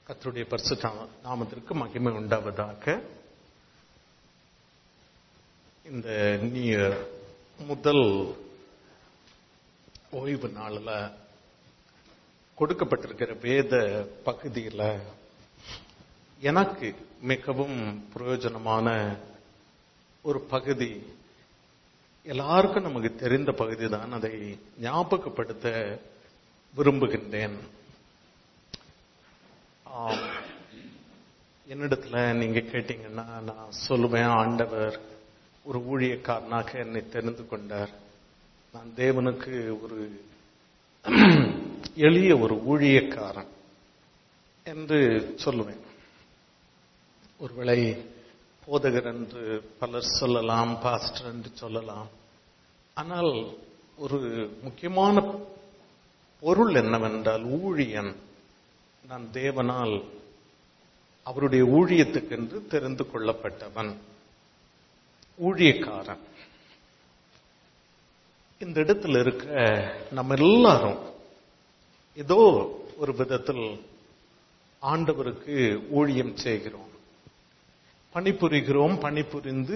கர்த்தருடைய பரிசுத்த நாமத்திற்கு மகிமை உண்டாவதாக இந்த நியூ இயர் முதல் ஓய்வு நாளில் கொடுக்கப்பட்டிருக்கிற வேத பகுதியில் எனக்கு மிகவும் பிரயோஜனமான ஒரு பகுதி எல்லாருக்கும் நமக்கு தெரிந்த பகுதி தான் அதை ஞாபகப்படுத்த விரும்புகின்றேன் ஆம். என்னிடத்துல நீங்க கேட்டீங்கன்னா நான் சொல்லுவேன் ஆண்டவர் ஒரு ஊழியக்காரனாக என்னை தெரிந்து கொண்டார் நான் தேவனுக்கு ஒரு எளிய ஒரு ஊழியக்காரன் என்று சொல்லுவேன் ஒருவேளை போதகர் என்று பலர் சொல்லலாம் பாஸ்டர் என்று சொல்லலாம் ஆனால் ஒரு முக்கியமான பொருள் என்னவென்றால் ஊழியன் நான் தேவனால் அவருடைய ஊழியத்துக்கென்று தெரிந்து கொள்ளப்பட்டவன் ஊழியக்காரன் இந்த இடத்துல இருக்க நம்ம எல்லாரும் ஏதோ ஒரு விதத்தில் ஆண்டவருக்கு ஊழியம் செய்கிறோம் பணிபுரிகிறோம் பணிபுரிந்து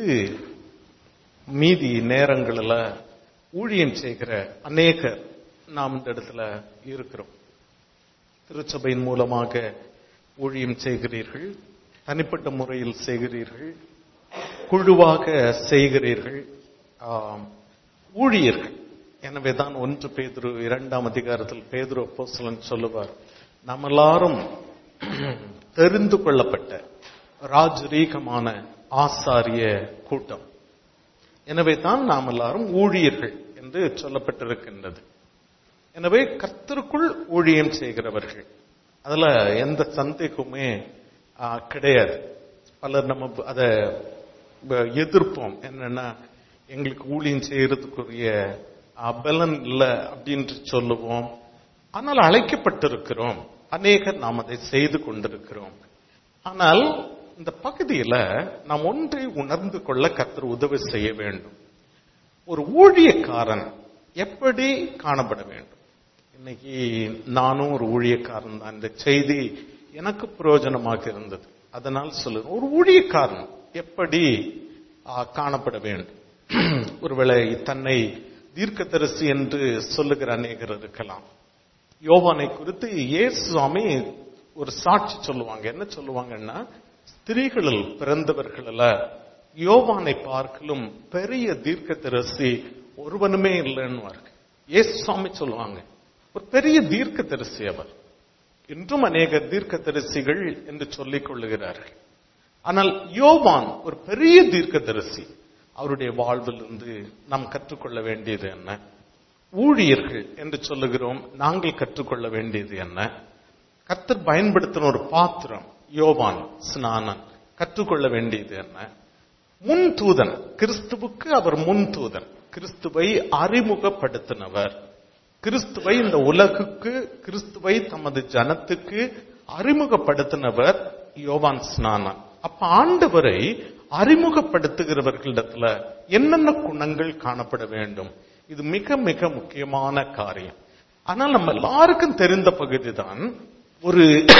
மீதி நேரங்களில் ஊழியம் செய்கிற அநேக நாம் இந்த இடத்துல இருக்கிறோம் திருச்சபையின் மூலமாக ஊழியம் செய்கிறீர்கள் தனிப்பட்ட முறையில் செய்கிறீர்கள் குழுவாக செய்கிறீர்கள் ஆம், ஊழியர்கள் எனவேதான் ஒன்று பேதுரு இரண்டாம் அதிகாரத்தில் பேதுரு அப்போஸ்தலன் சொல்லுவார் நாம் எல்லாரும் தெரிந்து கொள்ளப்பட்ட ராஜரீகமான ஆசாரிய கூட்டம் எனவே தான் நாம் எல்லாரும் ஊழியர்கள் என்று சொல்லப்பட்டிருக்கின்றது எனவே கர்த்தருக்குள் ஊழியம் செய்கிறவர்கள் அதுல எந்த சந்தேகமுமே ஆ, கிடையாது பலர் நம்ம அதை எதிர்ப்போம் என்னன்னா எங்களுக்கு ஊழியம் செய்யறதுக்குரிய ஆ, பலன் இல்லை அப்படின்று சொல்லுவோம் ஆனால் அழைக்கப்பட்டிருக்கிறோம் அநேகர் நாம் அதை செய்து கொண்டிருக்கிறோம் ஆனால் இந்த பகுதியில நாம் ஒன்றை உணர்ந்து கொள்ள கர்த்தர் உதவி செய்ய வேண்டும் ஒரு ஊழியக்காரன் எப்படி காணப்பட வேண்டும் இன்னைக்கு நானும் ஒரு ஊழியக்காரன் தான் இந்த செய்தி எனக்கு பிரயோஜனமாக இருந்தது அதனால் சொல்லுறேன் ஒரு ஊழியக்காரன் எப்படி ஆ, காணப்பட வேண்டும் ஒருவேளை தன்னை தீர்க்கதரிசி என்று சொல்லுகிற அநேகர் இருக்கலாம் யோவானை குறித்து இயேசு சுவாமி ஒரு சாட்சி சொல்லுவாங்க என்ன சொல்லுவாங்கன்னா ஸ்திரீகளில் பிறந்தவர்கள யோவானை பார்க்கலும் பெரிய தீர்க்கதரிசி ஒருவனுமே இல்லைன்னு இயேசு சுவாமி சொல்லுவாங்க ஒரு பெரிய தீர்க்கதரிசி அவர் இன்றும் அநேக தீர்க்கதரிசிகள் என்று சொல்லிக் கொள்ளுகிறார்கள் ஆனால் யோவான் ஒரு பெரிய தீர்க்கதரிசி அவருடைய வாழ்விலிருந்து நாம் கற்றுக்கொள்ள வேண்டியது என்ன ஊழியர்கள் என்று சொல்லுகிறோம் நாங்கள் கற்றுக்கொள்ள வேண்டியது என்ன கர்த்தர் பயன்படுத்தின ஒரு பாத்திரம் யோவான் ஸ்நானன் கற்றுக்கொள்ள வேண்டியது என்ன முன் தூதன் கிறிஸ்துவுக்கு அவர் முன் தூதன் கிறிஸ்துவை அறிமுகப்படுத்தினவர் கிறிஸ்துவை இந்த உலகுக்கு கிறிஸ்துவை தமது ஜனத்துக்கு அறிமுகப்படுத்தினவர் யோவான் ஸ்நானன் அப்ப ஆண்டவரை அறிமுகப்படுத்துகிறவர்களிடத்துல என்னென்ன குணங்கள் காணப்பட வேண்டும் இது மிக மிக முக்கியமான காரியம் ஆனால் நம்ம எல்லாருக்கும் தெரிந்த பகுதிதான் ஒரு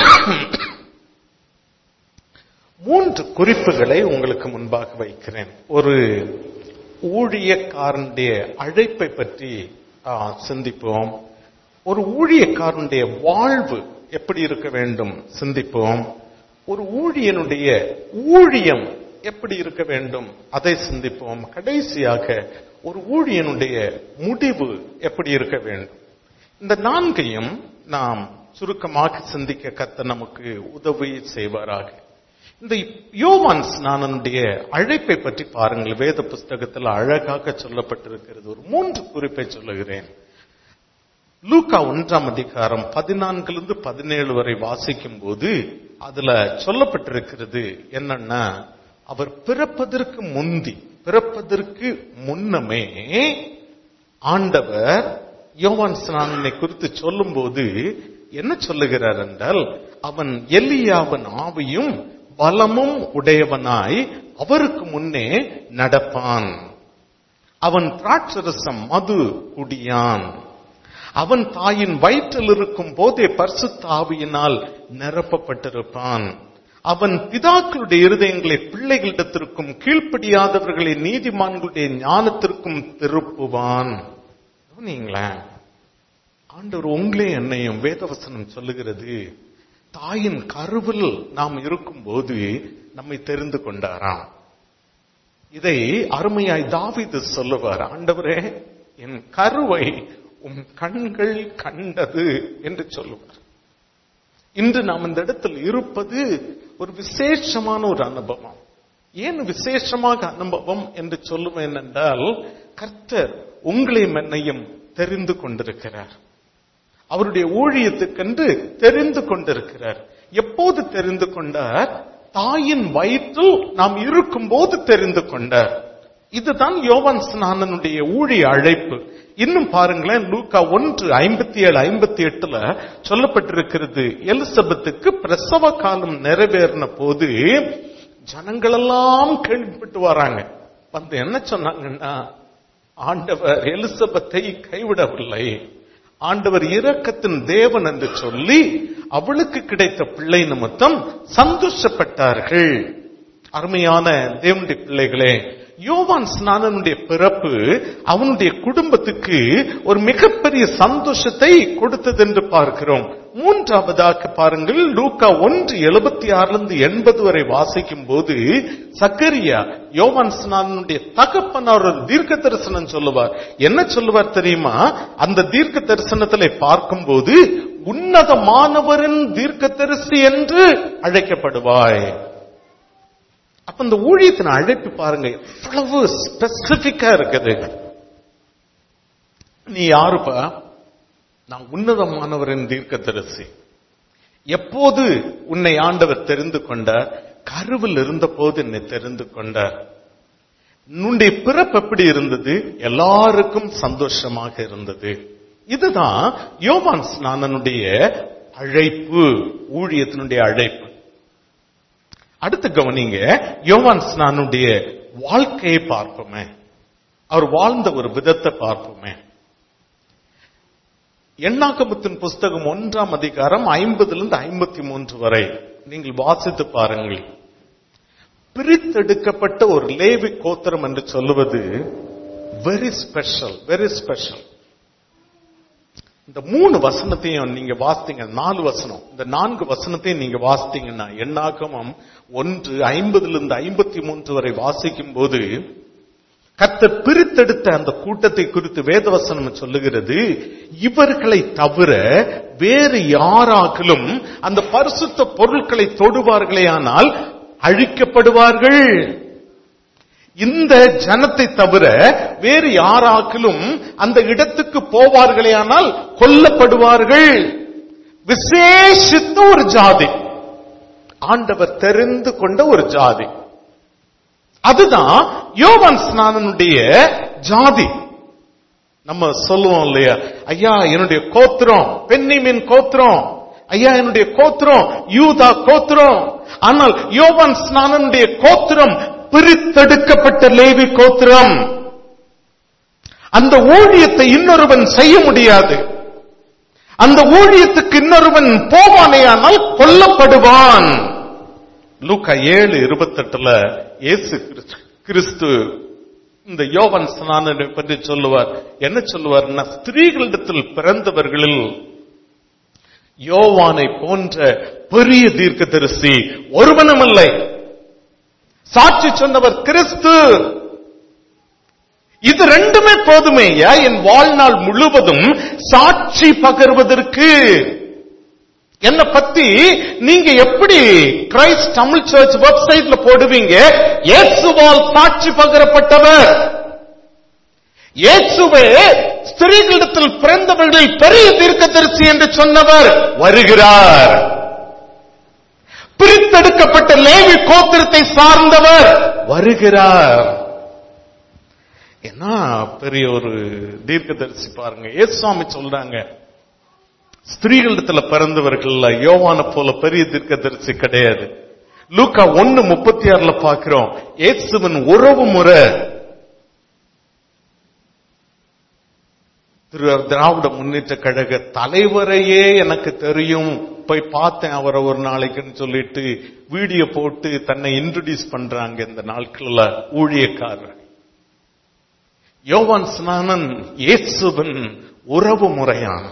மூன்று குறிப்புகளை உங்களுக்கு முன்பாக வைக்கிறேன் ஒரு ஊழியக்காரனுடைய அழைப்பை பற்றி ஆ, சிந்திப்போம் ஒரு ஊழியக்காரனுடைய வாழ்வு எப்படி இருக்க வேண்டும் சிந்திப்போம் ஒரு ஊழியனுடைய ஊழியம் எப்படி இருக்க வேண்டும் அதை சிந்திப்போம் கடைசியாக ஒரு ஊழியனுடைய முடிவு எப்படி இருக்க வேண்டும் இந்த நான்கையும் நாம் சுருக்கமாக சிந்திக்க கத்த நமக்கு உதவி செய்வாராக இந்த யோவான் ஸ்நானனுடைய அழைப்பை பற்றி பாருங்கள் வேத புஸ்தகத்தில் அழகாக சொல்லப்பட்டிருக்கிறது ஒரு மூன்று குறிப்பை சொல்லுகிறேன் லூக்கா ஒன்றாம் அதிகாரம் பதினான்கிலிருந்து பதினேழு வரை வாசிக்கும் போது அதுல சொல்லப்பட்டிருக்கிறது என்னன்னா அவர் பிறப்பதற்கு முந்தி பிறப்பதற்கு முன்னமே ஆண்டவர் யோவான் ஸ்நானனை குறித்து சொல்லும்போது என்ன சொல்லுகிறார் என்றால் அவன் எலியாவன் ஆவியும் பலமும் உடையவனாய் அவருக்கு முன்னே நடப்பான் அவன் திராட்சரசம் மது குடியான் அவன் தாயின் வயிற்றில் இருக்கும் போதே பரிசுத்த ஆவியினால் நிரப்பப்பட்டிருப்பான் அவன் பிதாக்களுடைய இருதயங்களை பிள்ளைகளிடத்திற்கும் கீழ்ப்படியாதவர்களை நீதிமான்களுடைய ஞானத்திற்கும் திருப்புவான் கவனிங்களேன் ஆண்டவர் உங்களே என்னையும் வேதவசனம் சொல்லுகிறது தாயின் கருவில் நாம் இருக்கும்போது நம்மை தெரிந்து கொண்டாராம் இதை அருமையாய் தாவிது சொல்லுவார் ஆண்டவரே என் கருவை உம் கண்கள் கண்டது என்று சொல்லுவார் இன்று நாம் இந்த இடத்தில் இருப்பது ஒரு விசேஷமான ஒரு அனுபவம் ஏன் விசேஷமாக அனுபவம் என்று சொல்லுவேன் என்றால் கர்த்தர் உங்களையும் என்னையும் தெரிந்து கொண்டிருக்கிறார் அவருடைய ஊழியத்துக்கென்று தெரிந்து கொண்டிருக்கிறார் எப்போது தெரிந்து கொண்டார் தாயின் வயிற்றில் நாம் இருக்கும்போது தெரிந்து கொண்டார் இதுதான் யோவான் ஸ்நானனுடைய ஊழிய அழைப்பு இன்னும் பாருங்களேன் லூக்கா ஒன்று ஐம்பத்தி ஏழு ஐம்பத்தி எட்டுல சொல்லப்பட்டிருக்கிறது எலிசபெத்துக்கு பிரசவ காலம் நிறைவேறின போது ஜனங்களெல்லாம் கேள்விப்பட்டு வராங்க வந்து என்ன சொன்னாங்கன்னா ஆண்டவர் எலிசபெத்தை கைவிடவில்லை ஆண்டவர் இரக்கத்தின் தேவன் என்று சொல்லி அவளுக்கு கிடைத்த பிள்ளை நிமித்தம் சந்தோஷப்பட்டார்கள் அருமையான தேவனுடைய பிள்ளைகளே யோவான் ஸ்நானனுடைய பிறப்பு அவனுடைய குடும்பத்துக்கு ஒரு மிகப்பெரிய சந்தோஷத்தை கொடுத்தது என்று பார்க்கிறோம் மூன்றாவதாக பாருங்கள் லூக்கா ஒன்று எழுபத்தி ஆறிலிருந்து எண்பது வரை வாசிக்கும் போது சக்கரியா யோவான் ஸ்நானனுடைய தகப்பனார் ஒரு தீர்க்க தரிசனம் சொல்லுவார் என்ன சொல்லுவார் தெரியுமா அந்த தீர்க்க தரிசனத்திலே பார்க்கும்போது உன்னதமானவரின் தீர்க்க தரிசி என்று அழைக்கப்படுவாய் அப்ப இந்த ஊழியத்தின் அழைப்பு பாருங்க எவ்வளவு ஸ்பெசிபிக்கா இருக்குது நீ யாருப்பா நான் உன்னதமானவரின் தீர்க்கதரிசி எப்போது உன்னை ஆண்டவர் தெரிந்து கொண்டார் கருவில் இருந்த போது என்னை தெரிந்து கொண்டார் உன்னுடைய பிறப்பு எப்படி இருந்தது எல்லாருக்கும் சந்தோஷமாக இருந்தது இதுதான் யோவான் ஸ்நானனுடைய அழைப்பு ஊழியத்தினுடைய அழைப்பு அடுத்து கவனிங்க யோவான் ஸ்நானுடைய வாழ்க்கையை பார்ப்போமே அவர் வாழ்ந்த ஒரு விதத்தை பார்ப்போமே எண்ணாக்கபத்தின் புஸ்தகம் ஒன்றாம் அதிகாரம் ஐம்பதிலிருந்து ஐம்பத்தி மூன்று வரை நீங்கள் வாசித்து பாருங்கள் பிரித்தெடுக்கப்பட்ட ஒரு லேவி கோத்திரம் என்று சொல்லுவது வெரி ஸ்பெஷல் வெரி ஸ்பெஷல் இந்த மூணு வசனத்தையும் நீங்க வாசித்தீங்க நாலு வசனம் இந்த நான்கு வசனத்தையும் நீங்க வாசித்தீங்கன்னா எண்ணாகமம் ஒன்று ஐம்பதுல இருந்து ஐம்பத்தி மூன்று வரை வாசிக்கும் போது கர்த்தர் பிரித்தெடுத்த அந்த கூட்டத்தை குறித்து வேதவசனம் சொல்லுகிறது இவர்களை தவிர வேறு யாராக்கிலும் அந்த பரிசுத்த பொருட்களை தொடுவார்களே ஆனால் அழிக்கப்படுவார்கள் இந்த ஜனத்தை தவிர வேறு யாராக்கிலும் அந்த இடத்துக்கு போவார்களே ஆனால் கொல்லப்படுவார்கள் விசேஷித்த ஒரு ஜாதி ஆண்டவர் தெரிந்து கொண்ட ஒரு ஜாதி அதுதான் யோவான் ஸ்நானனுடைய ஜாதி நம்ம சொல்லுவோம் இல்லையா ஐயா என்னுடைய கோத்திரம் பெண்ணிமின் கோத்திரம் ஐயா என்னுடைய கோத்திரம் யூதா கோத்திரம் ஆனால் யோவான் ஸ்நானனுடைய கோத்திரம் பிரித்தெடுக்கப்பட்ட லேவி கோத்திரம் அந்த ஊழியத்தை இன்னொருவன் செய்ய முடியாது அந்த ஊழியத்துக்கு இன்னொருவன் போவானேயானால் கொல்லப்படுவான் லூக்கா ஏழு இருபத்தெட்டுல இயேசு கிறிஸ்து- கிறிஸ்து இந்த யோவான் ஸ்நானனை பற்றி சொல்லுவார் என்ன சொல்லுவார்னா ஸ்திரீகளிடத்தில் பிறந்தவர்களில் யோவானை போன்ற பெரிய தீர்க்கதரிசி ஒருவனும் இல்லை சாட்சி சொன்னவர் கிறிஸ்து இது ரெண்டுமே போதுமேயா என் வாழ்நாள் முழுவதும் சாட்சி பகர்வதற்கு என்ன பத்தி நீங்க எப்படி கிரைஸ்ட் தமிழ் சர்ச் வெப்சைட்ல போடுவீங்க இயேசுவால் சாட்சி பகரப்பட்டவர் இயேசுவே ஸ்திரீகளிடத்தில் பிறந்தவர்களில் பெரிய தீர்க்கதரிசி என்று சொன்னவர் வருகிறார் பிரித்தெடுக்கப்பட்ட லேவி கோத்திரத்தை சார்ந்தவர் வருகிறார் என்ன பெரிய ஒரு தீர்க்கதரிசி பாருங்க ஏசுவாமி சொல்றாங்க ஸ்திரீகளிடத்துல பிறந்தவர்கள்ல யோவான போல பெரிய தீர்க்கதரிசி கிடையாது லூக்கா ஒன்னு முப்பத்தி ஆறுல பாக்குறோம் ஏசுவன் உறவு முறை திரு திராவிட முன்னேற்ற கழக தலைவரையே எனக்கு தெரியும் போய் பார்த்தேன் அவரை ஒரு நாளைக்குன்னு சொல்லிட்டு வீடியோ போட்டு தன்னை இன்ட்ரோடியூஸ் பண்றாங்க இந்த நாட்கள்ல ஊழியக்காரர் யோவான் ஸ்நானன் இயேசுவின் உறவு முறையான்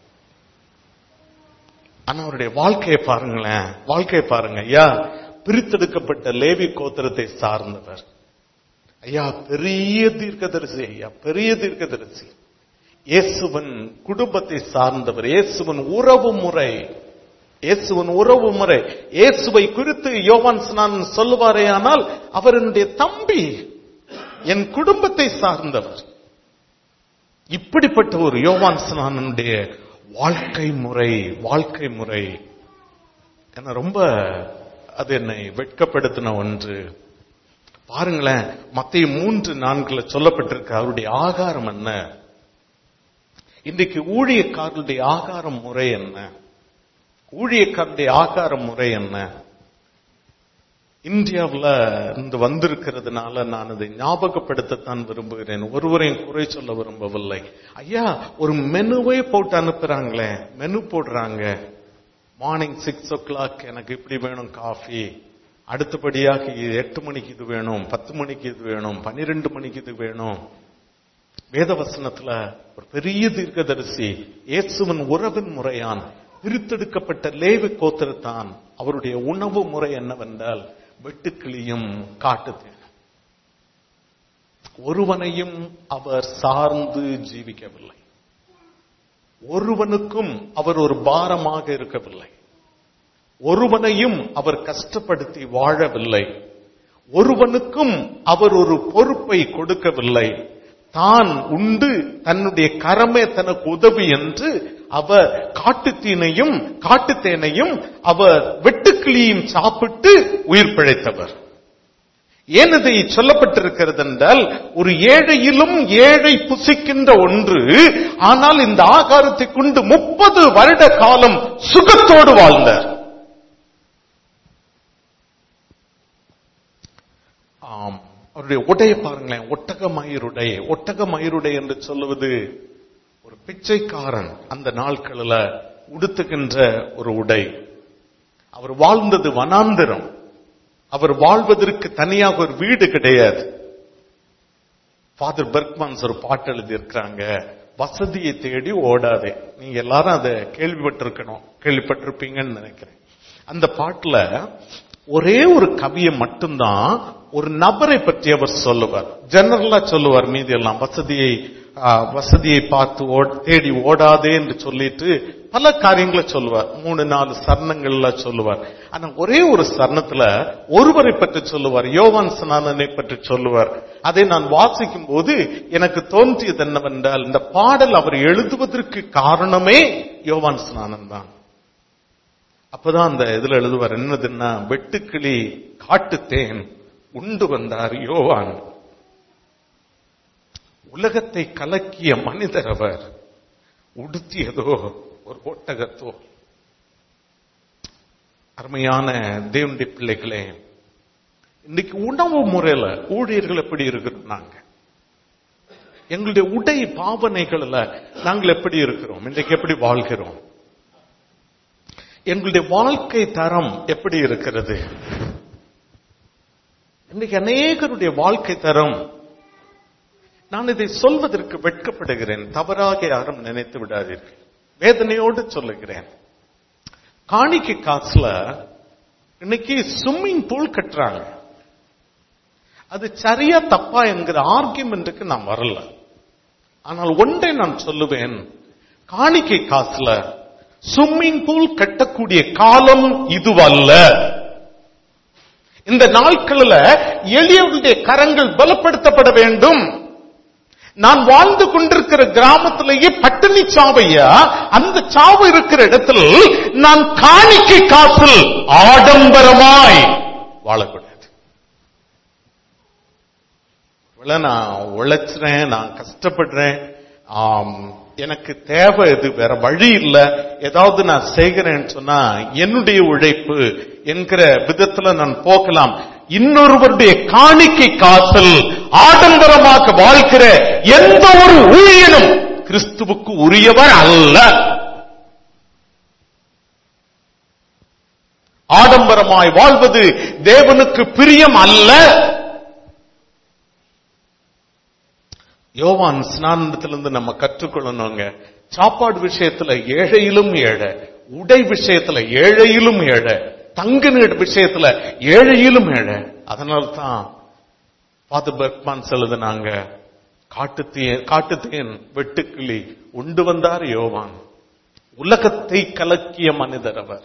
ஆனா அவருடைய வாழ்க்கையை பாருங்களேன் வாழ்க்கையை பாருங்க ஐயா பிரித்தெடுக்கப்பட்ட லேவி கோத்திரத்தை சார்ந்தவர் ஐயா பெரிய தீர்க்கதரிசி ஐயா பெரிய தீர்க்கதரிசி இயேசுவன் குடும்பத்தை சார்ந்தவர் இயேசுவன் உறவு முறை இயேசுவன் உறவு முறை இயேசுவை குறித்து யோவான் ஸ்நான் சொல்லுவாரே ஆனால் அவர் என்னுடைய தம்பி என் குடும்பத்தை சார்ந்தவர் இப்படிப்பட்ட ஒரு யோவான் ஸ்நானனுடைய வாழ்க்கை முறை வாழ்க்கை முறை என்ன ரொம்ப அது என்னை வெட்கப்படுத்தின ஒன்று பாருங்களேன் மத்திய மூன்று நான்குல சொல்லப்பட்டிருக்க அவருடைய ஆகாரம் என்ன இன்றைக்கு ஊழியக்காரருடைய ஆகாரம் முறை என்ன ஊழியக்காரருடைய ஆகார முறை என்ன இந்தியாவில் இருந்து வந்திருக்கிறதுனால நான் அதை ஞாபகப்படுத்தத்தான் விரும்புகிறேன் ஒருவரையும் குறை சொல்ல விரும்பவில்லை ஐயா ஒரு மெனுவே போட்டு அனுப்புறாங்களே மெனு போடுறாங்க மார்னிங் சிக்ஸ் ஓ கிளாக் எனக்கு இப்படி வேணும் காஃபி அடுத்தபடியாக இது எட்டு மணிக்கு இது வேணும் பத்து மணிக்கு இது வேணும் பன்னிரெண்டு மணிக்கு இது வேணும் வேதவசனத்துல ஒரு பெரிய தீர்க்கதரிசி இயேசுவின் உறவின் முறையான் பிரித்தெடுக்கப்பட்ட லேவி கோத்திரத்தான் அவருடைய உணவு முறை என்னவென்றால் வெட்டுக்கிளியும் காட்டுத்தேன் ஒருவனையும் அவர் சார்ந்து ஜீவிக்கவில்லை ஒருவனுக்கும் அவர் ஒரு பாரமாக இருக்கவில்லை ஒருவனையும் அவர் கஷ்டப்படுத்தி வாழவில்லை ஒருவனுக்கும் அவர் ஒரு பொறுப்பை கொடுக்கவில்லை தான் உண்டு தன்னுடைய கரமே தனக்கு உதவி என்று அவர் காட்டுத்தீனையும் காட்டுத்தேனையும் அவர் வெட்டுக்கிளியும் சாப்பிட்டு உயிர் பிழைத்தவர் ஏன் இதை சொல்லப்பட்டிருக்கிறது என்றால் ஒரு ஏழையிலும் ஏழை புசிக்கின்ற ஒன்று ஆனால் இந்த ஆகாரத்தை கொண்டு முப்பது வருட காலம் சுகத்தோடு வாழ்ந்தார் ஆம் அவருடைய உடைய பாருங்களேன் ஒட்டக மயிருடை ஒட்டக மயிருடை என்று சொல்லுவது ஒரு பிச்சைக்காரன் அந்த நாட்களில் உடுத்துகின்ற ஒரு உடை அவர் வாழ்ந்தது வனாந்திரம் அவர் வாழ்வதற்கு தனியாக ஒரு வீடு கிடையாது ஃபாதர் பெர்க்மான்ஸ் ஒரு பாட்டு எழுதி இருக்கிறாங்க வசதியை தேடி ஓடாதே நீங்க எல்லாரும் அதை கேள்விப்பட்டிருக்கணும் கேள்விப்பட்டிருப்பீங்கன்னு நினைக்கிறேன் அந்த பாட்டுல ஒரே ஒரு கவியை மட்டும்தான் ஒரு நபரை பற்றி அவர் சொல்லுவார் ஜெனரலா சொல்லுவார் மீதி எல்லாம் வசதியை வசதியை பார்த்து தேடி ஓடாதே என்று சொல்லிட்டு பல காரியங்களை சொல்லுவார் மூணு நாலு சரணங்கள்ல சொல்லுவார் ஆனா ஒரே ஒரு சரணத்துல ஒருவரை பற்றி சொல்லுவார் யோவான் ஸ்நானனை பற்றி சொல்லுவார் அதை நான் வாசிக்கும் போது எனக்கு தோன்றியது என்னவென்றால் இந்த பாடல் அவர் எழுதுவதற்கு காரணமே யோவான் ஸ்நானன் தான் அப்பதான் அந்த இதுல எழுதுவார் என்னதுன்னா வெட்டுக்கிளி காட்டுத்தேன் உண்டு வந்தார் யோவான் உலகத்தை கலக்கிய மனிதர் அவர் உடுத்தியதோ ஒரு ஒட்டகத்தோ அருமையான தேவண்டி பிள்ளைகளே இன்னைக்கு உணவு முறையில ஊழியர்கள் எப்படி இருக்கிறோம் நாங்க எங்களுடைய உடை பாவனைகள்ல நாங்கள் எப்படி இருக்கிறோம் இன்றைக்கு எப்படி வாழ்கிறோம் எங்களுடைய வாழ்க்கை தரம் எப்படி இருக்கிறது இன்னைக்கு அநேகருடைய வாழ்க்கை தரம் நான் இதை சொல்வதற்கு வெட்கப்படுகிறேன் தவறாக யாரும் நினைத்து விடாதீர்கள் வேதனையோடு சொல்லுகிறேன் காணிக்கை காசுல இன்னைக்கு ஸ்விம்மிங் பூல் கட்டுறாங்க அது சரியா தப்பா என்கிற ஆர்கியூமெண்ட்டுக்கு நான் வரல ஆனால் ஒன்றை நான் சொல்லுவேன் காணிக்கை காசுல ஸ்விம்மிங் பூல் கட்டக்கூடிய காலம் இதுவல்ல இந்த நாட்களில் எளியவருடைய கரங்கள் பலப்படுத்தப்பட வேண்டும் நான் வாழ்ந்து கொண்டிருக்கிற கிராமத்திலேயே பட்டினி சாவையா அந்த சாவு இருக்கிற இடத்தில் நான் காணிக்கை காசில் ஆடம்பரமாய் வாழக்கூடாது நான் உழைச்சுறேன் நான் கஷ்டப்படுறேன் எனக்கு தேவை இது வேற வழி இல்ல ஏதாவது நான் செய்கிறேன்னு சொன்னா என்னுடைய உழைப்பு என்கிற விதத்துல நான் போகலாம் இன்னொருவருடைய காணிக்கை காசல் ஆடம்பரமாக வாழ்கிற எந்த ஒரு ஊழியனும் கிறிஸ்துவுக்கு உரியவர் அல்ல ஆடம்பரமாய் வாழ்வது தேவனுக்கு பிரியம் அல்ல யோவான் ஸ்நானத்திலிருந்து நம்ம கற்றுக்கொள்ளணுங்க சாப்பாடு விஷயத்துல ஏழையிலும் ஏழை உடை விஷயத்துல ஏழையிலும் ஏழை தங்க நீர் விஷயத்துல ஏழையிலும் ஏழை அதனால்தான் ஃபாதர் பெர்க்மான் எழுதுனாங்க காட்டுத்தேன் காட்டுத்தேன் வெட்டுக்கிளி உண்டு வந்தார் யோவான் உலகத்தை கலக்கிய மனிதர் அவர்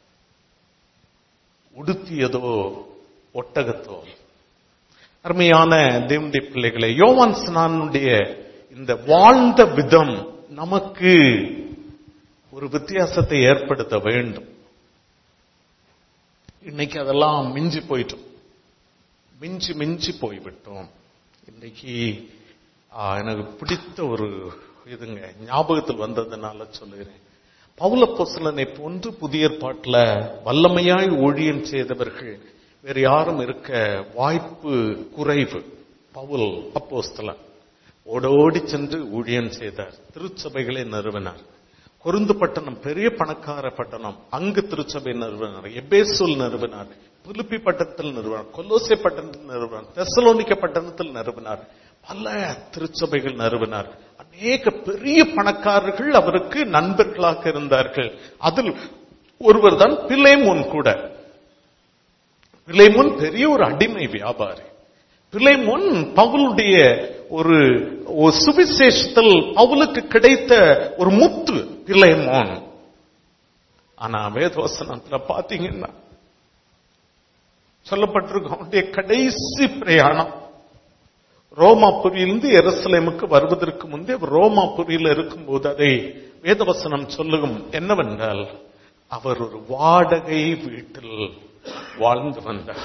உடுத்தியதோ ஒட்டகத்தோல் அருமையான தேவனுடைய பிள்ளைகளை யோவான் ஸ்நானுடைய இந்த வாழ்ந்த விதம் நமக்கு ஒரு வித்தியாசத்தை ஏற்படுத்த வேண்டும் இன்னைக்கு அதெல்லாம் மிஞ்சி போயிட்டோம் மிஞ்சி மிஞ்சி போய்விட்டோம் இன்னைக்கு ஆ, எனக்கு பிடித்த ஒரு இதுங்க ஞாபகத்தில் வந்ததுனால சொல்லுகிறேன் பவுலப்போசலனை போன்று புதிய ஏற்பாட்டுல வல்லமையாய் ஊழியம் செய்தவர்கள் வேறு யாரும் இருக்க வாய்ப்பு குறைவு பவுல் அப்போஸ்தலன் ஓடோடி சென்று ஊழியம் செய்தார் திருச்சபைகளை நிறுவினார் கொருந்து பட்டணம் பெரிய பணக்கார பட்டணம் அங்கு திருச்சபை நிறுவனர் எபேசூல் நிறுவினார் பிலிப்பி பட்டணத்தில் நிறுவனர் கொல்லோசை பட்டணத்தில் நிறுவனர் தெசலோனிக்க பட்டணத்தில் நிறுவினார் பல திருச்சபைகள் நிறுவினார் அநேக பெரிய பணக்காரர்கள் அவருக்கு நண்பர்களாக இருந்தார்கள் அதில் ஒருவர் தான் பிள்ளைமுன் கூட பிள்ளைமுன் பெரிய ஒரு அடிமை வியாபாரி பிள்ளைமுன் பவுலுடைய ஒரு ஒரு சுவிசேஷத்தில் பவுலுக்கு கிடைத்த ஒரு முத்து பிள்ளைமோன் ஆனா வேதவசனத்துல பாத்தீங்கன்னா சொல்லப்பட்டிருக்கும் அவனுடைய கடைசி பிரயாணம் ரோமாபுரியிலிருந்து எருசலேமுக்கு வருவதற்கு முன்பே அவர் ரோமாபுரியில் இருக்கும்போது அதை வேதவசனம் சொல்லும் என்னவென்றால் அவர் ஒரு வாடகை வீட்டில் வாழ்ந்து வந்தார்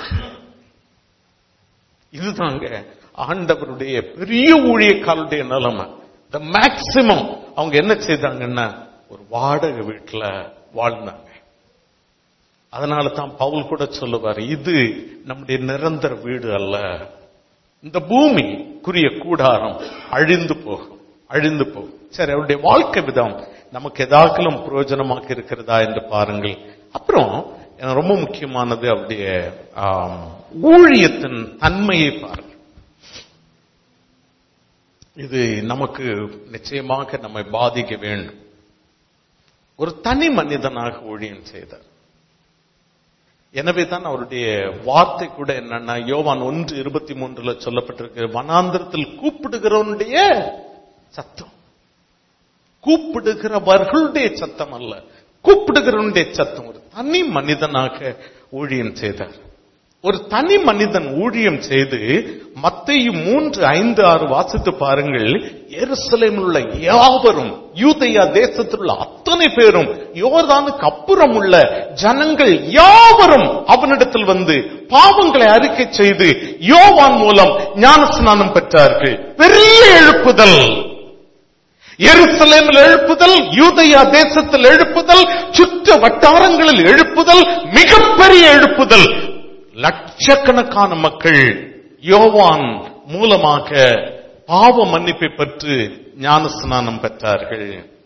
இதுதாங்க ஆண்டவருடைய பெரிய ஊழியக்காலுடைய நிலைமை த மேக்சிமம் அவங்க என்ன செய்தாங்கன்னா ஒரு வாடகை வீட்டுல வாழ்ந்தாங்க அதனால தான் பவுல் கூட சொல்லுவார் இது நம்முடைய நிரந்தர வீடு அல்ல இந்த பூமிக்குரிய கூடாரம் அழிந்து போகும் அழிந்து போகும் சரி அவருடைய வாழ்க்கை விதம் நமக்கு எதாக்கலும் பிரயோஜனமாக இருக்கிறதா என்று பாருங்கள் அப்புறம் எனக்கு ரொம்ப முக்கியமானது அவருடைய ஆம், ஊழியத்தின் தன்மையை பாருங்கள் இது நமக்கு நிச்சயமாக நம்மை பாதிக்க வேண்டும் ஒரு தனி மனிதனாக ஊழியம் செய்தார் எனவே தான் அவருடைய வார்த்தை கூட என்னன்னா யோவான் ஒன்று இருபத்தி மூன்றுல சொல்லப்பட்டிருக்கு வனாந்திரத்தில் கூப்பிடுகிறவனுடைய சத்தம் கூப்பிடுகிறவர்களுடைய சத்தம் அல்ல கூப்பிடுகிறவனுடைய சத்தம் ஒரு தனி மனிதனாக ஊழியம் செய்தார் ஒரு தனி மனிதன் ஊழியம் செய்து மத்தையும் மூன்று ஐந்து ஆறு வாசித்து பாருங்கள் எருசலேமில் உள்ள யாவரும் யூதயா தேசத்தில் உள்ள அத்தனை பேரும் யோர்தானுக்கு அப்புறம் உள்ள ஜனங்கள் யாவரும் அவனிடத்தில் வந்து பாவங்களை அறிக்கை செய்து யோவான் மூலம் ஞானஸ்நானம் பெற்றார்கள் பெரிய எழுப்புதல் எருசலேமில் எழுப்புதல் யூதயா தேசத்தில் எழுப்புதல் சுற்ற வட்டாரங்களில் எழுப்புதல் மிகப்பெரிய எழுப்புதல் லட்சக்கணக்கான மக்கள் யோவான் மூலமாக பாவ மன்னிப்பை பெற்று ஞான ஸ்நானம் பெற்றார்கள்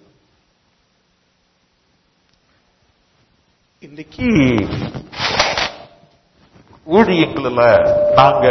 இன்னைக்கு ஊழியங்களில் நாங்க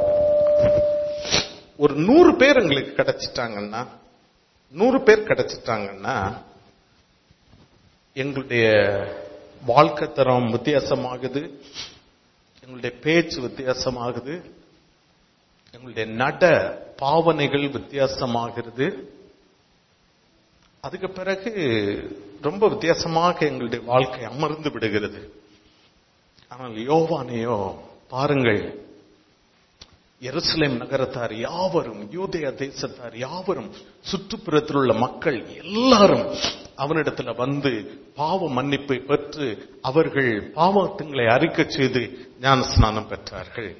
ஒரு நூறு பேர் எங்களுக்கு கிடைச்சிட்டாங்கன்னா நூறு பேர் கிடைச்சிட்டாங்கன்னா எங்களுடைய வாழ்க்கை தரம் வித்தியாசமாகுது எங்களுடைய பேச்சு வித்தியாசமாகுது எங்களுடைய நட பாவனைகள் வித்தியாசமாகிறது அதுக்கு பிறகு ரொம்ப வித்தியாசமாக எங்களுடைய வாழ்க்கை அமர்ந்து விடுகிறது ஆனால் யோவானையோ பாருங்கள் எருசலேம் நகரத்தார் யாவரும் யூதேய தேசத்தார் யாவரும் சுற்றுப்புறத்தில் உள்ள மக்கள் எல்லாரும் அவனிடத்துல வந்து பாவ மன்னிப்பை பெற்று அவர்கள் பாவத்துங்களை அறிக்கை செய்து ஞான ஸ்நானம் பெற்றார்கள்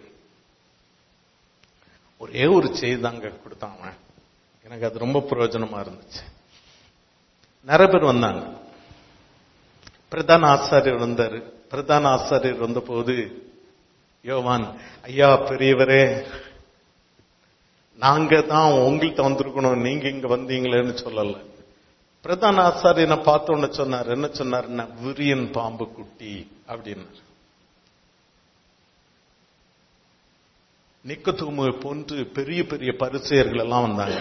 ஒரே ஒரு செய்தாங்க கொடுத்தாங்க எனக்கு அது ரொம்ப பிரயோஜனமா இருந்துச்சு நிறைய பேர் வந்தாங்க பிரதான ஆசாரியர் வந்தாரு பிரதான ஆசாரியர் வந்தபோது யோவான் ஐயா பெரியவரே நாங்க தான் உங்கள்கிட்ட வந்திருக்கணும் நீங்க இங்க வந்தீங்களேன்னு சொல்லல பிரதான ஆசாரியனை பார்த்த உடனே சொன்னார் என்ன சொன்னாருன்னா விரியன் பாம்பு குட்டி அப்படின்னாரு நிக்கத்துமு போன்று பெரிய பெரிய பரிசெயர்கள் எல்லாம் வந்தாங்க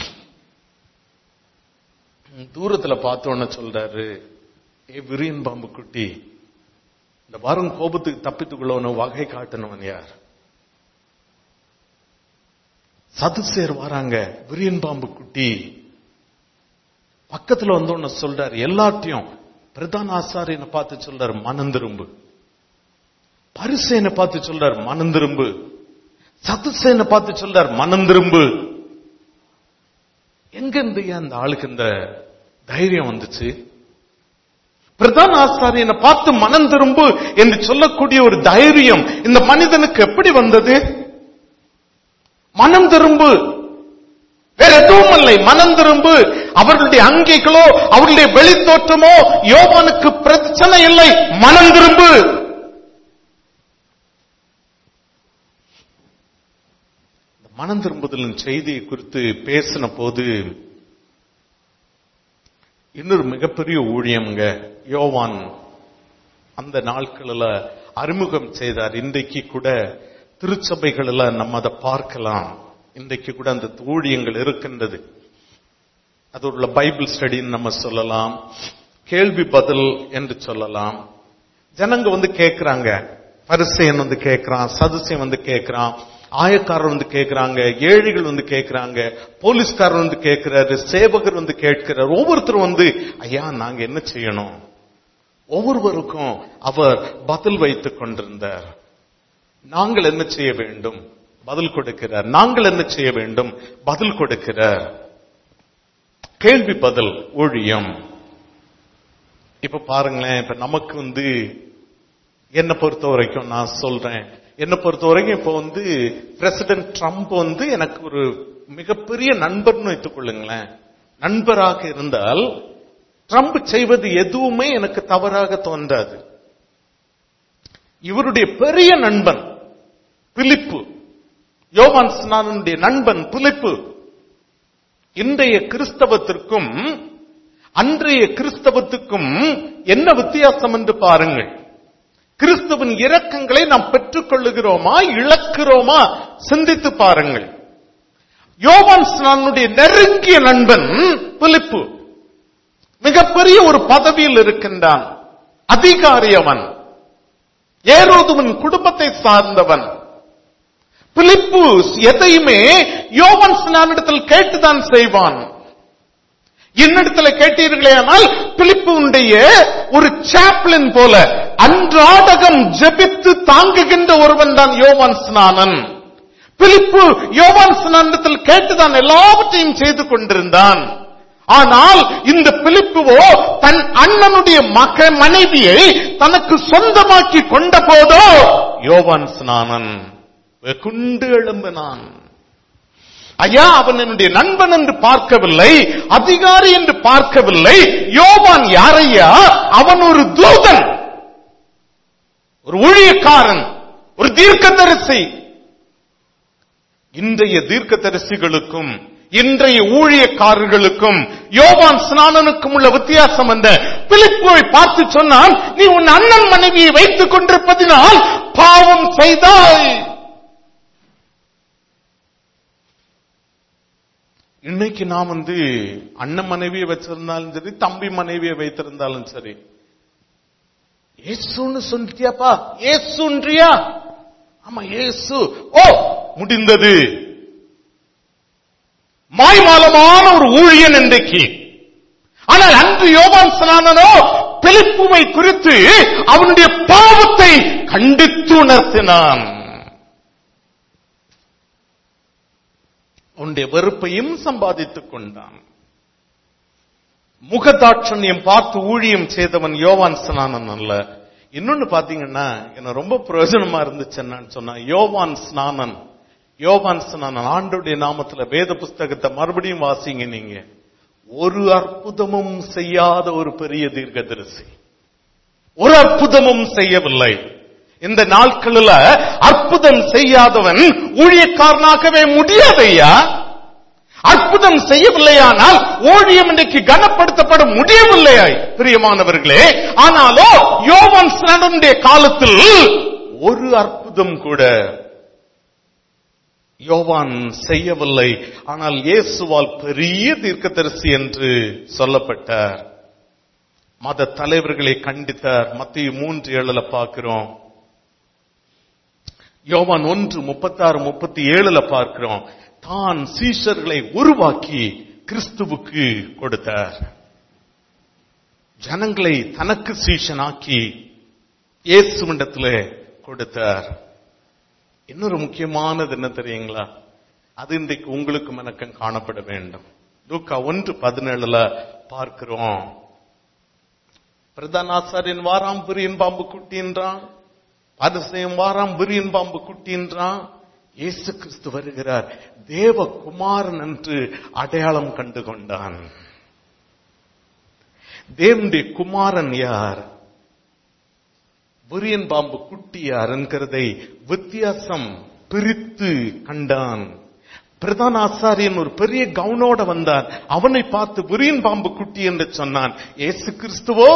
தூரத்துல பார்த்த உடனே சொல்றாரு ஏ விரியன் பாம்பு குட்டி இந்த வரும் கோபத்துக்கு தப்பித்துக்குள்ளவன வகை காட்டினவன் யார் சதுசேர் வராங்க விரியன் பாம்பு குட்டி பக்கத்துல வந்து ஒன்னு சொல்றாரு எல்லாத்தையும் பிரதான ஆசாரியனை பார்த்து சொல்றாரு மனந்திரும்பு பரிசேனை பார்த்து சொல்றாரு மனந்திரும்பு சதுசேனை பார்த்து சொல்றார் மனந்திரும்பு எங்க இருந்து ஏன் அந்த ஆளுக்கு இந்த தைரியம் வந்துச்சு பிரதான ஆசாரியனை பார்த்து மனம் திரும்பு என்று சொல்லக்கூடிய ஒரு தைரியம் இந்த மனிதனுக்கு எப்படி வந்தது மனம் திரும்பு வேற எதுவும் இல்லை மனம் திரும்பு அவர்களுடைய அங்கிகளோ அவர்களுடைய வெளித்தோற்றமோ யோவானுக்கு பிரச்சனை இல்லை மனம் திரும்பு மனம் திரும்புதலின் செய்தியை குறித்து பேசின போது இன்னொரு மிகப்பெரிய ஊழியம்ங்க யோவான் அந்த நாட்களில் அறிமுகம் செய்தார் இன்றைக்கு கூட திருச்சபைகளில் நம்ம அதை பார்க்கலாம் இன்றைக்கு கூட அந்த ஊழியங்கள் இருக்கின்றது அது உள்ள பைபிள் ஸ்டடின்னு நம்ம சொல்லலாம் கேள்வி பதில் என்று சொல்லலாம் ஜனங்க வந்து கேட்கிறாங்க பரிசையன் வந்து கேட்கிறான் சதுசியம் வந்து கேட்கிறான் ஆயக்காரர் வந்து கேட்கிறாங்க ஏழைகள் வந்து கேட்கிறாங்க போலீஸ்காரர் வந்து கேட்கிறாரு சேவகர் வந்து கேட்கிறார் ஒவ்வொருத்தரும் வந்து ஐயா நாங்க என்ன செய்யணும் ஒவ்வொருவருக்கும் அவர் பதில் வைத்துக் கொண்டிருந்தார் நாங்கள் என்ன செய்ய வேண்டும் பதில் கொடுக்கிறார் நாங்கள் என்ன செய்ய வேண்டும் பதில் கொடுக்கிறார் கேள்வி பதில் ஊழியம் இப்ப பாருங்களேன் இப்ப நமக்கு வந்து என்ன பொறுத்த வரைக்கும் நான் சொல்றேன் என்னை பொறுத்த வரைக்கும் இப்போ வந்து பிரசிடென்ட் ட்ரம்ப் வந்து எனக்கு ஒரு மிகப்பெரிய நண்பர்னு வைத்துக் கொள்ளுங்களேன் நண்பராக இருந்தால் ட்ரம்ப் செய்வது எதுவுமே எனக்கு தவறாக தோன்றாது இவருடைய பெரிய நண்பன் பிலிப்பு யோவான் ஸ்நானனுடைய நண்பன் பிலிப்பு இன்றைய கிறிஸ்தவத்திற்கும் அன்றைய கிறிஸ்தவத்துக்கும் என்ன வித்தியாசம் என்று பாருங்கள் கிறிஸ்துவின் இரக்கங்களை நாம் பெற்றுக் கொள்ளுகிறோமா இழக்கிறோமா சிந்தித்து பாருங்கள் யோவான் ஸ்நானுடைய நெருங்கிய நண்பன் பிலிப்பு மிகப்பெரிய ஒரு பதவியில் இருக்கின்றான் அதிகாரி அவன் ஏரோதுவின் குடும்பத்தை சார்ந்தவன் பிலிப்பு எதையுமே யோவான் ஸ்நானிடத்தில் கேட்டுதான் செய்வான் என்னிடத்துல கேட்டீர்களே ஆனால் பிலிப்புடைய ஒரு சாப்ளின் போல அன்றாடகம் ஜெபித்து தாங்குகின்ற ஒருவன் தான் யோவான் ஸ்நானன் பிலிப்பு யோவான் ஸ்நானத்தில் கேட்டுதான் எல்லாவற்றையும் செய்து கொண்டிருந்தான் ஆனால் இந்த பிலிப்புவோ தன் அண்ணனுடைய மக மனைவியை தனக்கு சொந்தமாக்கி கொண்ட போதோ யோவான் ஸ்நானன் வெகுண்டு எழும்பினான் ஐயா அவன் என்னுடைய நண்பன் என்று பார்க்கவில்லை அதிகாரி என்று பார்க்கவில்லை யோவான் யாரையா அவன் ஒரு தூதன் ஒரு ஊழியக்காரன் ஒரு தீர்க்கதரிசி இன்றைய தீர்க்கதரிசிகளுக்கும் இன்றைய ஊழியக்காரர்களுக்கும் யோவான் ஸ்நானனுக்கும் உள்ள வித்தியாசம் என்ன பிலிப்புவை பார்த்து சொன்னால் நீ உன் அண்ணன் மனைவியை வைத்துக் கொண்டிருப்பதினால் பாவம் செய்தாய் இன்னைக்கு நான் வந்து அண்ணன் மனைவியை வச்சிருந்தாலும் சரி தம்பி மனைவியை வைத்திருந்தாலும் சரி ஏசுன்னு சொல்லிட்டியாப்பா ஏசுன்றியா ஆமா ஏசு ஓ முடிந்தது மாய்மாலமான ஒரு ஊழியன் இன்றைக்கு ஆனால் அன்று யோவான் ஸ்நானனோ பிலிப்புவை குறித்து அவனுடைய பாவத்தை கண்டித்து உணர்த்தினான் அவனுடைய வெறுப்பையும் சம்பாதித்துக் கொண்டான் முகதாட்சண்யம் பார்த்து ஊழியம் செய்தவன் யோவான் ஸ்நானன் அல்ல இன்னொன்னு பாத்தீங்கன்னா என்ன ரொம்ப பிரயோஜனமா இருந்துச்சு என்னன்னு சொன்னா யோவான் ஸ்நானன் யோவான் ஸ்நானன் ஆண்டுடைய நாமத்துல வேத புஸ்தகத்தை மறுபடியும் வாசிங்க நீங்க ஒரு அற்புதமும் செய்யாத ஒரு பெரிய தீர்க்கதரிசி ஒரு அற்புதமும் செய்யவில்லை இந்த நாட்களில் அற்புதம் செய்யாதவன் ஊழியக்காரனாகவே முடியாதையா அற்புதம் செய்யவில்லையானால் ஊழியம் இன்றைக்கு கனப்படுத்தப்பட முடியவில்லையாய் பிரியமானவர்களே ஆனாலோ யோவான் ஸ்நானனுடைய காலத்தில் ஒரு அற்புதம் கூட யோவான் செய்யவில்லை ஆனால் இயேசுவால் பெரிய தீர்க்கதரிசி என்று சொல்லப்பட்டார் மத தலைவர்களை கண்டித்தார் மத்திய மூன்று ஏழுல பார்க்கிறோம் யோவான் ஒன்று முப்பத்தாறு முப்பத்தி ஏழுல பார்க்கிறோம் தான் சீஷர்களை உருவாக்கி கிறிஸ்துவுக்கு கொடுத்தார் ஜனங்களை தனக்கு சீஷனாக்கி இயேசுவிடத்தில் கொடுத்தார் இன்னொரு முக்கியமானது என்ன தெரியுங்களா அது இன்றைக்கு உங்களுக்கு மனக்கம் காணப்பட வேண்டும் லூக்கா ஒன்று பதினேழுல பார்க்கிறோம் பிரதானாசாரியன் வாராம் பிரியன் பாம்பு குட்டின்றான் பரிசயம் வாராம் பிரியன் பாம்பு குட்டின்றான் இயேசு கிறிஸ்து வருகிறார் தேவகுமாரன் என்று அடையாளம் கண்டு கொண்டான் தேவனுடைய குமாரன் யார் புரியன் பாம்பு குட்டி யார் என்கிறதை வித்தியாசம் பிரித்து கண்டான் பிரதான ஆசாரியன் ஒரு பெரிய கவுனோட வந்தார் அவனை பார்த்து புரியன் பாம்பு குட்டி என்று சொன்னான் ஏசு கிறிஸ்துவோ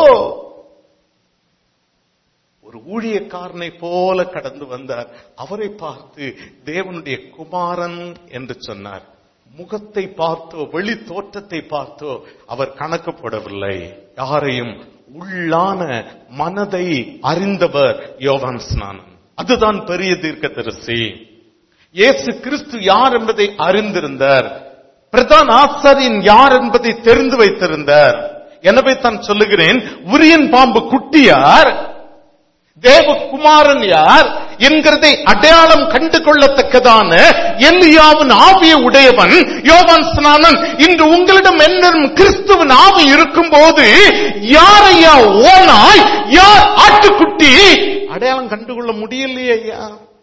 ஒரு ஊழியக்காரனை போல கடந்து வந்தார் அவரை பார்த்து தேவனுடைய குமாரன் என்று சொன்னார் முகத்தை பார்த்தோ வெளி தோற்றத்தை பார்த்தோ அவர் கணக்கு போடவில்லை யாரையும் உள்ளான மனதை அறிந்தவர் யோவான் ஸ்நானன் அதுதான் பெரிய தீர்க்கதரிசி இயேசு கிறிஸ்து யார் என்பதை அறிந்திருந்தார் பிரதான ஆசாரியன் யார் என்பதை தெரிந்து வைத்திருந்தார் எனவே தான் சொல்லுகிறேன் உரியன் பாம்பு குட்டியார் தேவகுமாரன் யார் என்கிறதை அடையாளம் கண்டு கொள்ளத்தக்கதான எல்லியாவின் ஆவிய உடையவன் யோவான் ஸ்நானன் இன்று உங்களிடம் என்னும் கிறிஸ்துவின் ஆவி இருக்கும் போது யாரையா ஓனாய் யார் ஆட்டுக்குட்டி அடையாளம் கண்டுகொள்ள முடியலையே ஐயா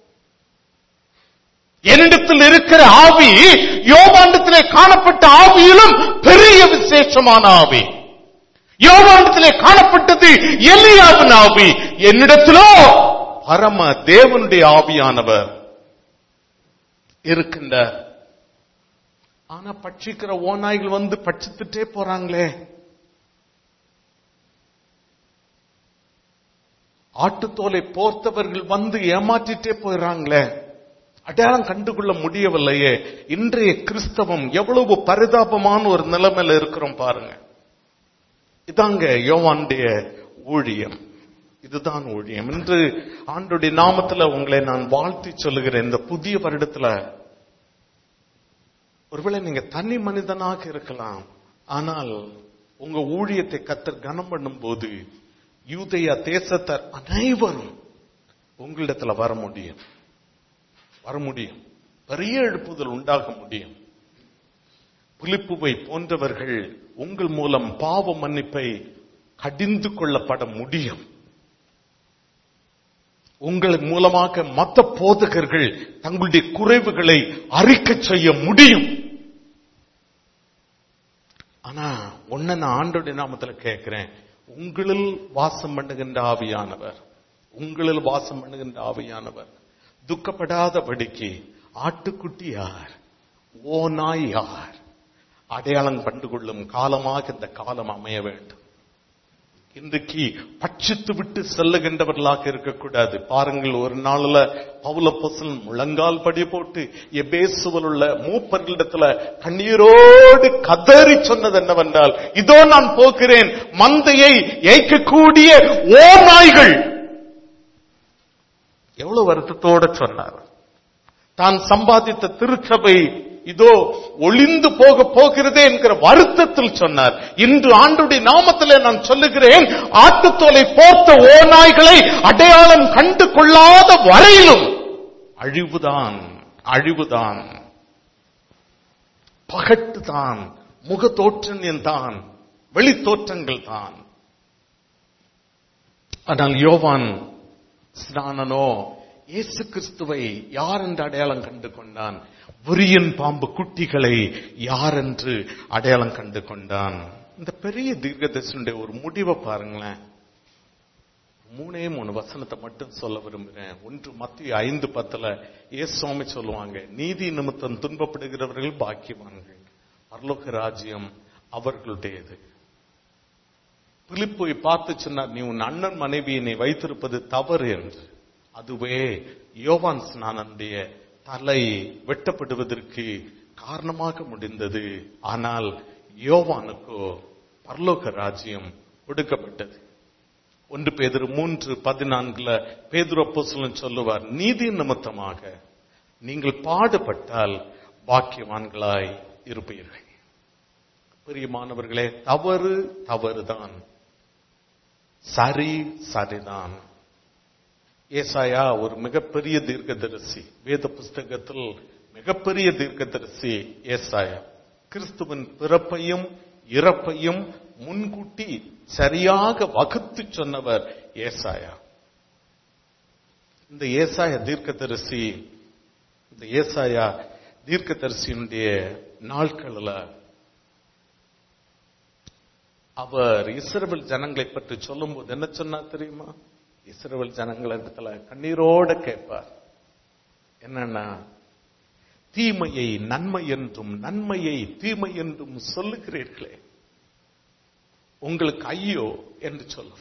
என்னிடத்தில் இருக்கிற ஆவி யோகாண்டத்திலே காணப்பட்ட ஆவியிலும் பெரிய விசேஷமான ஆவி யோகாண்டத்திலே காணப்பட்டது எலியாவின் ஆவி என்னிடத்திலோ பரம தேவனுடைய ஆவியானவர் இருக்கின்றார் ஆனா பட்சிக்கிற ஓநாய்கள் வந்து பட்சித்துட்டே போறாங்களே ஆட்டுத்தோலை போர்த்தவர்கள் வந்து ஏமாற்றிட்டே போயிடறாங்களே அடையாளம் கண்டுகொள்ள முடியவில்லையே இன்றைய கிறிஸ்தவம் எவ்வளவு பரிதாபமான ஒரு நிலைமையில இருக்கிறோம் பாருங்க இதாங்க யோவானுடைய ஊழியம் இதுதான் ஊழியம் இன்று ஆண்டுடைய நாமத்துல உங்களை நான் வாழ்த்தி சொல்லுகிறேன் இந்த புதிய வருடத்துல ஒருவேளை நீங்க தனி மனிதனாக இருக்கலாம் ஆனால் உங்க ஊழியத்தை கத்தர் கனம் பண்ணும் போது யூதையா தேசத்தார் அனைவரும் உங்களிடத்துல வர முடியும் வர முடியும் பெரிய எழுப்புதல் உண்டாக முடியும் புலிப்புவை போன்றவர்கள் உங்கள் மூலம் பாவ மன்னிப்பை கடிந்து கொள்ளப்பட முடியும் உங்கள் மூலமாக மத்த போதகர்கள் தங்களுடைய குறைவுகளை அறிக்கை செய்ய முடியும் ஆனா ஒன்ன நான் ஆண்டோடைய நாமத்துல கேட்கிறேன் உங்களில் வாசம் பண்ணுகின்ற ஆவியானவர் உங்களில் வாசம் பண்ணுகின்ற ஆவியானவர் துக்கப்படாதபடிக்கு ஆட்டுக்குட்டி யார் ஓனாய் யார் அடையாளம் கண்டு கொள்ளும் காலமாக இந்த காலம் அமைய வேண்டும் இன்றைக்கு பட்சித்து விட்டு செல்லுகின்றவர்களாக இருக்கக்கூடாது பாருங்கள் ஒரு நாள்ல பவுல பொசல் முழங்கால் படி போட்டு எபேசுவல் உள்ள மூப்பர்களிடத்துல கண்ணீரோடு கதறி சொன்னது என்னவென்றால் இதோ நான் போகிறேன் மந்தையை ஏய்க்கக்கூடிய ஓநாய்கள் எவ்வளவு வருத்தத்தோட சொன்னார் தான் சம்பாதித்த திருச்சபை இதோ ஒளிந்து போக போகிறதே என்கிற வருத்தத்தில் சொன்னார் இன்று ஆண்டுடைய நாமத்திலே நான் சொல்லுகிறேன் ஆட்டுத்தோலை போர்த்த ஓநாய்களை அடையாளம் கண்டு கொள்ளாத வரையிலும் அழிவுதான் அழிவுதான் பகட்டு தான் முக தோற்றங்கள் தான் வெளி தோற்றங்கள் தான் ஆனால் யோவான் ஸ்நானனோ இயேசு கிறிஸ்துவை யார் என்று அடையாளம் கண்டு கொண்டான் விரியன் பாம்பு குட்டிகளை யார் என்று அடையாளம் கண்டு கொண்டான் இந்த பெரிய தீர்க்கதரிசனுடைய ஒரு முடிவை பாருங்களேன் மூணே மூணு வசனத்தை மட்டும் சொல்ல விரும்புகிறேன் ஒன்று மத்திய ஐந்து பத்துல ஏ சுவாமி சொல்லுவாங்க நீதி நிமித்தம் துன்பப்படுகிறவர்கள் பாக்கியவான்கள் பரலோக ராஜ்யம் அவர்களுடையது பிலிப்பை பார்த்து சொன்னார் நீ உன் அண்ணன் மனைவியை நீ வைத்திருப்பது தவறு என்று அதுவே யோவான் ஸ்நானனுடைய தலை வெட்டப்படுவதற்கு காரணமாக முடிந்தது ஆனால் யோவானுக்கோ பரலோக ராஜ்யம் கொடுக்கப்பட்டது ஒன்று பேதர் மூன்று பதினான்குல பேதுரு அப்போஸ்தலன் சொல்லுவார் நீதி நிமித்தமாக நீங்கள் பாடுபட்டால் பாக்கியவான்களாய் இருப்பீர்கள் பிரியமானவர்களே தவறு தவறுதான் சரி சரிதான் ஏசாயா ஒரு மிகப்பெரிய தீர்க்கதரிசி வேத புஸ்தகத்தில் மிகப்பெரிய தீர்க்கதரிசி ஏசாயா கிறிஸ்துவின் பிறப்பையும் இறப்பையும் முன்கூட்டி சரியாக வகுத்து சொன்னவர் ஏசாயா இந்த ஏசாய தீர்க்கதரிசி இந்த ஏசாயா தீர்க்கதரிசியினுடைய நாட்களில் அவர் இஸ்ரவேல் ஜனங்களை பற்றி சொல்லும்போது என்ன சொன்னா தெரியுமா இஸ்ரவேல் ஜனங்கள் இடத்துல கண்ணீரோட கேட்பார் என்னன்னா தீமையை நன்மை என்றும் நன்மையை தீமை என்றும் சொல்லுகிறீர்களே உங்களுக்கு ஐயோ என்று சொல்லுவார்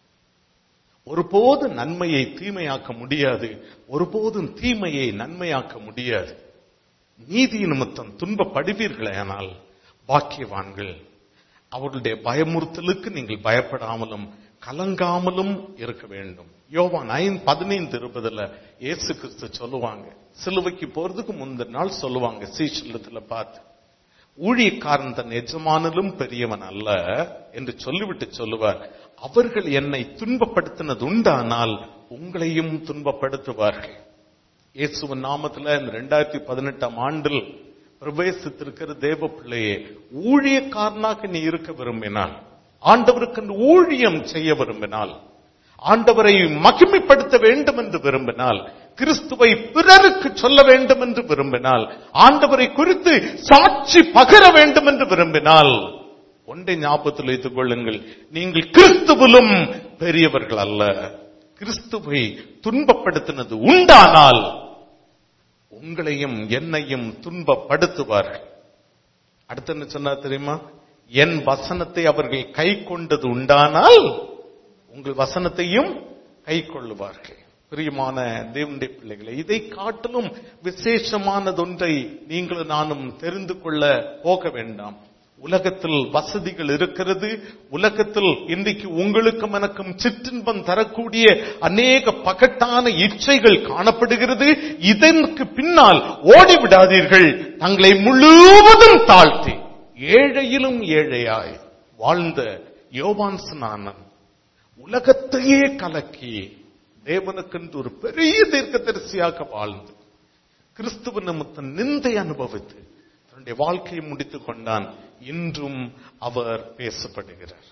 ஒருபோதும் நன்மையை தீமையாக்க முடியாது ஒருபோதும் தீமையை நன்மையாக்க முடியாது நீதி நிமித்தம் துன்பப்படுவீர்களே ஆனால் பாக்கியவான்கள் அவர்களுடைய பயமுறுத்தலுக்கு நீங்கள் பயப்படாமலும் கலங்காமலும் இருக்க வேண்டும் யோவான் ஐந்து பதினைந்து இருபதுல இயேசு கிறிஸ்து சொல்லுவாங்க சிலுவைக்கு போறதுக்கு முந்தின நாள் சொல்லுவாங்க சீசலத்துல பார்த்து ஊழியக்காரன் தன் எஜமானலும் பெரியவன் அல்ல என்று சொல்லிவிட்டு சொல்லுவார் அவர்கள் என்னை துன்பப்படுத்தினது உண்டானால் உங்களையும் துன்பப்படுத்துவார்கள் இயேசுவின் நாமத்துல இந்த ரெண்டாயிரத்தி பதினெட்டாம் ஆண்டில் பிரவேசித்திருக்கிற தேவ பிள்ளையே ஊழியக்காரனாக நீ இருக்க விரும்பினால் ஆண்டவருக்கு அந்த ஊழியம் செய்ய விரும்பினால் ஆண்டவரை மகிமைப்படுத்த வேண்டும் என்று விரும்பினால் கிறிஸ்துவை பிறருக்கு சொல்ல வேண்டும் என்று விரும்பினால் ஆண்டவரை குறித்து சாட்சி பகர வேண்டும் என்று விரும்பினால் ஒன்றை ஞாபகத்தில் வைத்துக் கொள்ளுங்கள் நீங்கள் கிறிஸ்துவிலும் பெரியவர்கள் அல்ல கிறிஸ்துவை துன்பப்படுத்தினது உண்டானால் உங்களையும் என்னையும் துன்பப்படுத்துவார்கள் அடுத்து என்ன சொன்னா தெரியுமா என் வசனத்தை அவர்கள் கை கொண்டது உண்டானால் உங்கள் வசனத்தையும் கை கொள்ளுவார்கள் பிரியமான தேவனுடைய பிள்ளைகளை இதை காட்டிலும் விசேஷமானதொன்றை நீங்களும் நானும் தெரிந்து கொள்ள போக வேண்டாம் உலகத்தில் வசதிகள் இருக்கிறது உலகத்தில் இன்றைக்கு உங்களுக்கும் எனக்கும் சிற்றின்பம் தரக்கூடிய அநேக பகட்டான இச்சைகள் காணப்படுகிறது இதற்கு பின்னால் ஓடிவிடாதீர்கள் தங்களை முழுவதும் தாழ்த்தி ஏழையிலும் ஏழையாய் வாழ்ந்த யோவான் ஸ்நானன் உலகத்தையே கலக்கி தேவனுக்கென்று ஒரு பெரிய தீர்க்கதரிசியாக வாழ்ந்து கிறிஸ்துவ நிமித்த நிந்தை அனுபவித்து தன்னுடைய வாழ்க்கையை முடித்துக் கொண்டான் இன்றும் அவர் பேசப்படுகிறார்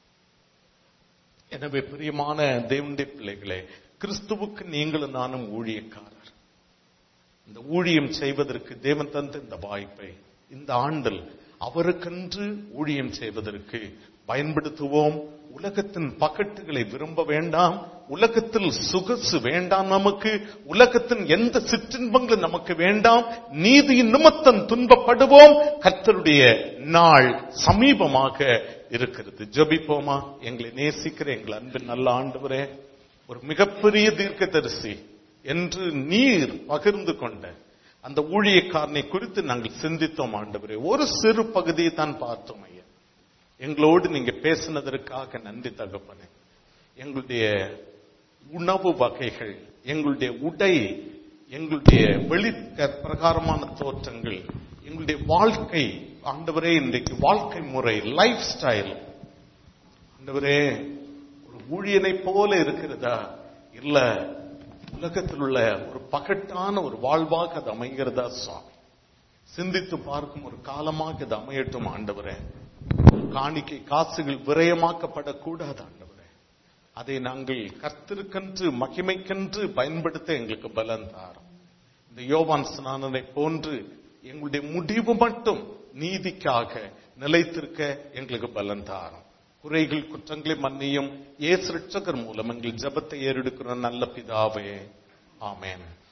எனவே பிரியமான தேவனுடைய பிள்ளைகளே கிறிஸ்துவுக்கு நீங்களும் நானும் ஊழியக்காரர் இந்த ஊழியம் செய்வதற்கு தேவன் தந்த இந்த வாய்ப்பை இந்த ஆண்டில் அவருக்கென்று ஊழியம் செய்வதற்கு பயன்படுத்துவோம் உலகத்தின் பக்கட்டுகளை விரும்ப வேண்டாம் உலகத்தில் சுகசு வேண்டாம் நமக்கு உலகத்தின் எந்த சிற்றின்பங்களும் நமக்கு வேண்டாம் நீதியின் நிமித்தம் துன்பப்படுவோம் கர்த்தருடைய நாள் சமீபமாக இருக்கிறது ஜபிப்போமா எங்களை நேசிக்கிற எங்கள் அன்பின் நல்ல ஆண்டவரே ஒரு மிகப்பெரிய தீர்க்கதரிசி என்று நீர் பகிர்ந்து கொண்ட அந்த ஊழியக்காரனை குறித்து நாங்கள் சிந்தித்தோம் ஆண்டவரே ஒரு சிறு பகுதியை தான் பார்த்தோம் ஐயா எங்களோடு நீங்க பேசினதற்காக நன்றி தகப்பனே எங்களுடைய உணவு வகைகள் எங்களுடைய உடை எங்களுடைய வெளி பிரகாரமான தோற்றங்கள் எங்களுடைய வாழ்க்கை ஆண்டவரே இன்றைக்கு வாழ்க்கை முறை லைஃப் ஸ்டைல் ஆண்டவரே ஒரு ஊழியனை போல இருக்கிறதா இல்ல உலகத்தில் உள்ள ஒரு பகட்டான ஒரு வாழ்வாக அது அமைகிறதா சுவாமி சிந்தித்து பார்க்கும் ஒரு காலமாக இது அமையட்டும் ஆண்டவரே காணிக்கை காசுகள் விரயமாக்கப்படக்கூடாது ஆண்டவரே அதை நாங்கள் கர்த்திருக்கென்று மகிமைக்கென்று பயன்படுத்த எங்களுக்கு பலன் தாரும் இந்த யோவான் ஸ்நானனை போன்று எங்களுடைய முடிவு மட்டும் நீதிக்காக நிலைத்திருக்க எங்களுக்கு பலன் தாரும் குறைகள் குற்றங்களை மன்னியும் ஏசு ரட்சகர் மூலம் எங்கள் ஜெபத்தை ஏறெடுக்கிற நல்ல பிதாவே ஆமென்